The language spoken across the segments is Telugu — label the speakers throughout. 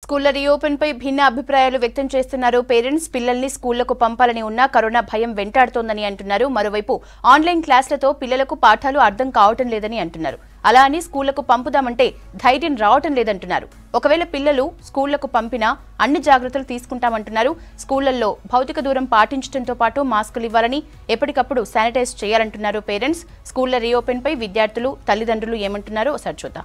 Speaker 1: స్కూళ్ల రీఓపెన్ పై భిన్న అభిప్రాయాలు వ్యక్తం చేస్తున్నారు పేరెంట్స్ పిల్లల్ని స్కూళ్లకు పంపాలని ఉన్నా కరోనా భయం వెంటాడుతోందని అంటున్నారు మరోవైపు ఆన్లైన్ క్లాసులతో పిల్లలకు పాఠాలు అర్థం కావటం లేదని అంటున్నారు అలా అని స్కూళ్లకు పంపుదామంటే ధైర్యం రావటం లేదంటున్నారు ఒకవేళ పిల్లలు స్కూళ్లకు పంపినా అన్ని జాగ్రత్తలు తీసుకుంటామంటున్నారు స్కూళ్లలో భౌతిక దూరం పాటించడంతో పాటు మాస్కులు ఇవ్వాలని ఎప్పటికప్పుడు శానిటైజ్ చేయాలంటున్నారు పేరెంట్స్ స్కూళ్ల రీఓపెన్ పై విద్యార్థులు తల్లిదండ్రులు ఏమంటున్నారో ఒకసారి చూద్దాం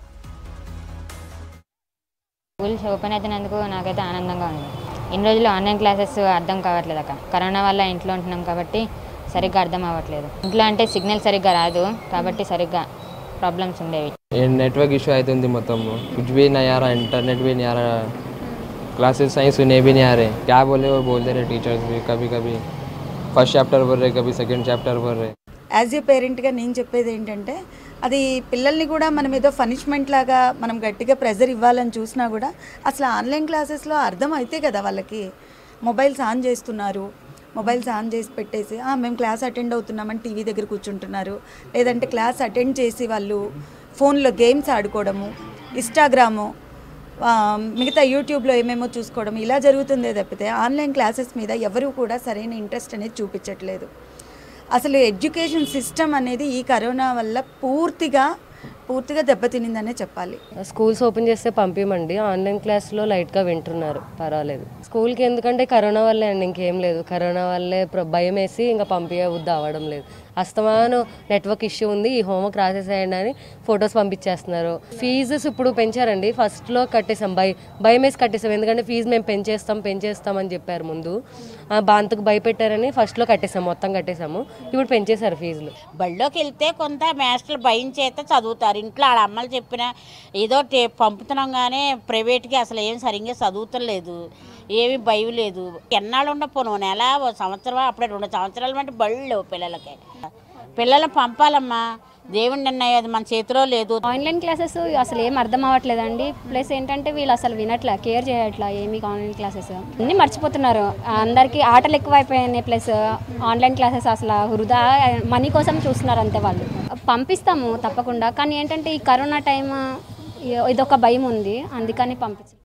Speaker 2: స్కూల్స్ ఓపెన్ అవుతున్నందుకు నాకైతే ఆనందంగా ఉంది ఇన్ని రోజులు ఆన్లైన్ క్లాసెస్ అర్థం కావట్లేదు అక్క కరోనా వల్ల ఇంట్లో ఉంటున్నాం కాబట్టి సరిగ్గా అర్థం అవ్వట్లేదు ఇంట్లో అంటే సిగ్నల్ సరిగ్గా రాదు కాబట్టి సరిగ్గా ప్రాబ్లమ్స్ ఉండేవి
Speaker 3: ये नेटवर्क इशू అవుతుంది మొత్తం कुछ भी नहीं आ रहा इंटरनेट भी नहीं आ रहा क्लासेस सही सुने भी नहीं आ रहे क्या बोले वो बोलते रहे टीचर्स भी कभी कभी फर्स्ट चैप्टर बोल रहे कभी सेकंड चैप्टर बोल रहे
Speaker 4: యాజ్ ఏ పేరెంట్గా నేను చెప్పేది ఏంటంటే అది పిల్లల్ని కూడా మనం ఏదో పనిష్మెంట్ లాగా మనం గట్టిగా ప్రెజర్ ఇవ్వాలని చూసినా కూడా అసలు ఆన్లైన్ క్లాసెస్లో అర్థం అయితే కదా వాళ్ళకి మొబైల్స్ ఆన్ చేస్తున్నారు మొబైల్స్ ఆన్ చేసి పెట్టేసి "ఆ, మేము క్లాస్ అటెండ్ అవుతున్నామని టీవీ దగ్గర కూర్చుంటున్నారు లేదంటే క్లాస్ అటెండ్ చేసి వాళ్ళు ఫోన్లో గేమ్స్ ఆడుకోవడము ఇన్స్టాగ్రాము ఆ, మిగతా యూట్యూబ్లో ఏమేమో చూసుకోవడం ఇలా జరుగుతుందే తప్పితే ఆన్లైన్ క్లాసెస్ మీద ఎవరు కూడా సరైన ఇంట్రెస్ట్ అనేది చూపించట్లేదు అసలు ఎడ్యుకేషన్ సిస్టమ్ అనేది ఈ కరోనా వల్ల పూర్తిగా పూర్తిగా దెబ్బతినిందనే చెప్పాలి
Speaker 5: స్కూల్స్ ఓపెన్ చేస్తే పంపించమండి ఆన్లైన్ క్లాస్లో లైట్గా వింటున్నారు పర్వాలేదు స్కూల్కి ఎందుకంటే కరోనా వల్లే అండి ఇంకేం లేదు కరోనా వల్లే ప్ర- భయం వేసి ఇంకా పంపించబుద్ధి అవ్వడం లేదు అస్తమానం నెట్వర్క్ ఇష్యూ ఉంది ఈ హోంవర్క్ రాసేసేయండి అని ఫొటోస్ పంపించేస్తున్నారు ఫీజెస్ ఇప్పుడు పెంచారండి ఫస్ట్లో కట్టేసాం భయ భయం వేసి కట్టేసాం ఎందుకంటే ఫీజు మేము పెంచేస్తాం పెంచేస్తాం అని చెప్పారు ముందు ఆ, బాంతకు భయపెట్టారని ఫస్ట్లో కట్టేసాం మొత్తం కట్టేసాము ఇప్పుడు పెంచేశారు ఫీజులు
Speaker 6: బడిలోకి వెళ్తే కొంత మాస్టర్లు భయం చేత చదువుతారు ఇంట్లో వాళ్ళ అమ్మలు చెప్పిన ఏదో టే- పంపుతున్నాం కానీ ప్రైవేట్కి అసలు ఏం సరిగ్గా చదువుతలేదు ఏమీ భయం లేదు ఎన్నాళ్ళు ఉండపోను నెల ఓ సంవత్సరం అప్పుడే రెండు సంవత్సరాలు అంటే బళ్ళు లేవు పిల్లలకి పిల్లలు పంపాలమ్మా దేవుడి నిర్ణయం అది మన చేతిలో లేదు
Speaker 7: ఆన్లైన్ క్లాసెస్ అసలు ఏం అర్థం అవ్వట్లేదండి ప్లస్ ఏంటంటే వీళ్ళు అసలు వినట్లే కేర్ చేయట్లా ఏమి ఆన్లైన్ క్లాసెస్ అన్నీ మర్చిపోతున్నారు అందరికీ ఆటలు ఎక్కువైపోయాయి ప్లస్ ఆన్లైన్ క్లాసెస్ అసలు వృధా మనీ కోసం చూస్తున్నారు అంతే వాళ్ళు పంపిస్తాము తప్పకుండా కానీ ఏంటంటే ఈ కరోనా టైం ఇదొక భయం ఉంది అందుకని పంపించాం